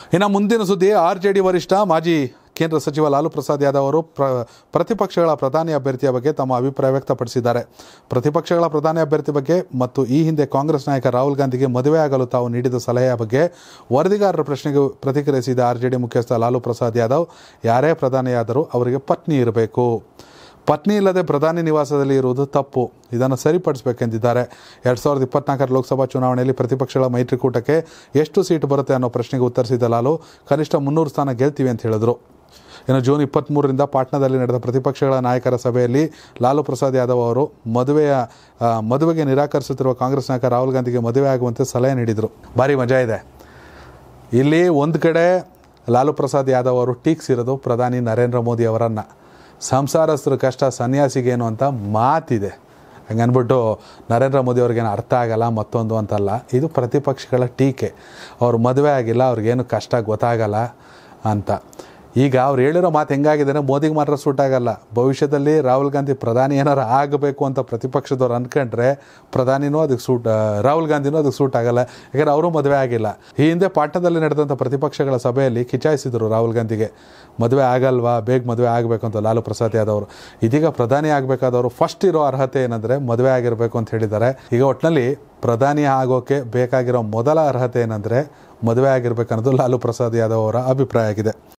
ಇನ್ನು ಮುಂದಿನ ಸುದ್ದಿ ಆರ್ ಜೆ ಡಿ ವರಿಷ್ಠ ಮಾಜಿ ಕೇಂದ್ರ ಸಚಿವ ಲಾಲು ಪ್ರಸಾದ್ ಯಾದವ್ ಅವರು ಪ್ರ ಪ್ರತಿಪಕ್ಷಗಳ ಪ್ರಧಾನಿ ಅಭ್ಯರ್ಥಿಯ ಬಗ್ಗೆ ತಮ್ಮ ಅಭಿಪ್ರಾಯ ವ್ಯಕ್ತಪಡಿಸಿದ್ದಾರೆ ಪ್ರತಿಪಕ್ಷಗಳ ಪ್ರಧಾನಿ ಅಭ್ಯರ್ಥಿ ಬಗ್ಗೆ ಮತ್ತು ಈ ಹಿಂದೆ ಕಾಂಗ್ರೆಸ್ ನಾಯಕ ರಾಹುಲ್ ಗಾಂಧಿಗೆ ಮದುವೆಯಾಗಲು ತಾವು ನೀಡಿದ ಸಲಹೆಯ ಬಗ್ಗೆ ವರದಿಗಾರರ ಪ್ರಶ್ನೆಗೆ ಪ್ರತಿಕ್ರಿಯಿಸಿದ ಆರ್ ಜೆ ಡಿ ಮುಖ್ಯಸ್ಥ ಲಾಲು ಪ್ರಸಾದ್ ಯಾದವ್ ಯಾರೇ ಪ್ರಧಾನಿಯಾದರೂ ಅವರಿಗೆ ಪತ್ನಿ ಇರಬೇಕು ಪತ್ನಿ ಇಲ್ಲದೆ ಪ್ರಧಾನಿ ನಿವಾಸದಲ್ಲಿ ಇರುವುದು ತಪ್ಪು ಇದನ್ನು ಸರಿಪಡಿಸಬೇಕೆಂದಿದ್ದಾರೆ ಎರಡು ಸಾವಿರದ ಇಪ್ಪತ್ನಾಲ್ಕರ ಲೋಕಸಭಾ ಚುನಾವಣೆಯಲ್ಲಿ ಪ್ರತಿಪಕ್ಷಗಳ ಮೈತ್ರಿಕೂಟಕ್ಕೆ ಎಷ್ಟು ಸೀಟು ಬರುತ್ತೆ ಅನ್ನೋ ಪ್ರಶ್ನೆಗೆ ಉತ್ತರಿಸಿದ ಲಾಲು ಕನಿಷ್ಠ ಮುನ್ನೂರು ಸ್ಥಾನ ಗೆಲ್ತೀವಿ ಅಂತ ಹೇಳಿದರು ಇನ್ನು ಜೂನ್ ಇಪ್ಪತ್ತ್ಮೂರರಿಂದ ಪಾಟ್ನಾದಲ್ಲಿ ನಡೆದ ಪ್ರತಿಪಕ್ಷಗಳ ನಾಯಕರ ಸಭೆಯಲ್ಲಿ ಲಾಲು ಪ್ರಸಾದ್ ಯಾದವ್ ಅವರು ಮದುವೆಯ ಆ, ಮದುವೆಗೆ ನಿರಾಕರಿಸುತ್ತಿರುವ ಕಾಂಗ್ರೆಸ್ ನಾಯಕ ರಾಹುಲ್ ಗಾಂಧಿಗೆ ಮದುವೆ ಆಗುವಂತೆ ಸಲಹೆ ನೀಡಿದರು ಭಾರಿ ಮಜಾ ಇದೆ ಇಲ್ಲಿ ಒಂದು ಕಡೆ ಲಾಲು ಪ್ರಸಾದ್ ಯಾದವ್ ಅವರು ಟೀಕ್ಸಿರೋದು ಪ್ರಧಾನಿ ನರೇಂದ್ರ ಮೋದಿ ಅವರನ್ನು ಸಂಸಾರಸ್ಥರ ಕಷ್ಟ ಸನ್ಯಾಸಿಗೇನು ಅಂತ ಮಾತಿದೆ ಹಂಗೆ ಅಂದ್ಬಿಟ್ಟು ನರೇಂದ್ರ ಮೋದಿ ಅವ್ರಿಗೇನು ಅರ್ಥ ಆಗಲ್ಲ ಮತ್ತೊಂದು ಅಂತಲ್ಲ ಇದು ಪ್ರತಿಪಕ್ಷಗಳ ಟೀಕೆ ಅವ್ರು ಮದುವೆ ಆಗಿಲ್ಲ ಅವ್ರಿಗೇನು ಕಷ್ಟ ಗೊತ್ತಾಗಲ್ಲ ಅಂತ ಈಗ ಅವ್ರು ಹೇಳಿರೋ ಮಾತು ಹೆಂಗಾಗಿದೆ ಅಂದರೆ ಮೋದಿಗೆ ಮಾತ್ರ ಸೂಟ್ ಆಗಲ್ಲ ಭವಿಷ್ಯದಲ್ಲಿ ರಾಹುಲ್ ಗಾಂಧಿ ಪ್ರಧಾನಿ ಏನಾರು ಆಗಬೇಕು ಅಂತ ಪ್ರತಿಪಕ್ಷದವ್ರು ಅಂದ್ಕೊಂಡ್ರೆ ಪ್ರಧಾನಿನೂ ಅದಕ್ಕೆ ಸೂಟ್ ಆ, ರಾಹುಲ್ ಗಾಂಧಿನೂ ಅದಕ್ಕೆ ಸೂಟ್ ಆಗಲ್ಲ ಯಾಕಂದ್ರೆ ಅವರು ಮದುವೆ ಆಗಿಲ್ಲ ಈ ಹಿಂದೆ ಪಾಟ್ನಾದಲ್ಲಿ ನಡೆದಂಥ ಪ್ರತಿಪಕ್ಷಗಳ ಸಭೆಯಲ್ಲಿ ಕಿಚಾಯಿಸಿದರು ರಾಹುಲ್ ಗಾಂಧಿಗೆ ಮದುವೆ ಆಗಲ್ವಾ ಬೇಗ ಮದುವೆ ಆಗಬೇಕು ಅಂತ ಲಾಲು ಪ್ರಸಾದ್ ಯಾದವ್ ಅವರು ಇದೀಗ ಪ್ರಧಾನಿ ಆಗಬೇಕಾದವರು ಫಸ್ಟ್ ಇರೋ ಅರ್ಹತೆ ಏನಂದರೆ ಮದುವೆ ಆಗಿರಬೇಕು ಅಂತ ಹೇಳಿದ್ದಾರೆ ಈಗ ಒಟ್ಟಿನಲ್ಲಿ ಪ್ರಧಾನಿ ಆಗೋಕ್ಕೆ ಬೇಕಾಗಿರೋ ಮೊದಲ ಅರ್ಹತೆ ಏನಂದರೆ ಮದುವೆ ಆಗಿರ್ಬೇಕನ್ನೋದು ಲಾಲು ಪ್ರಸಾದ್ ಯಾದವ್ ಅವರ ಅಭಿಪ್ರಾಯ ಆಗಿದೆ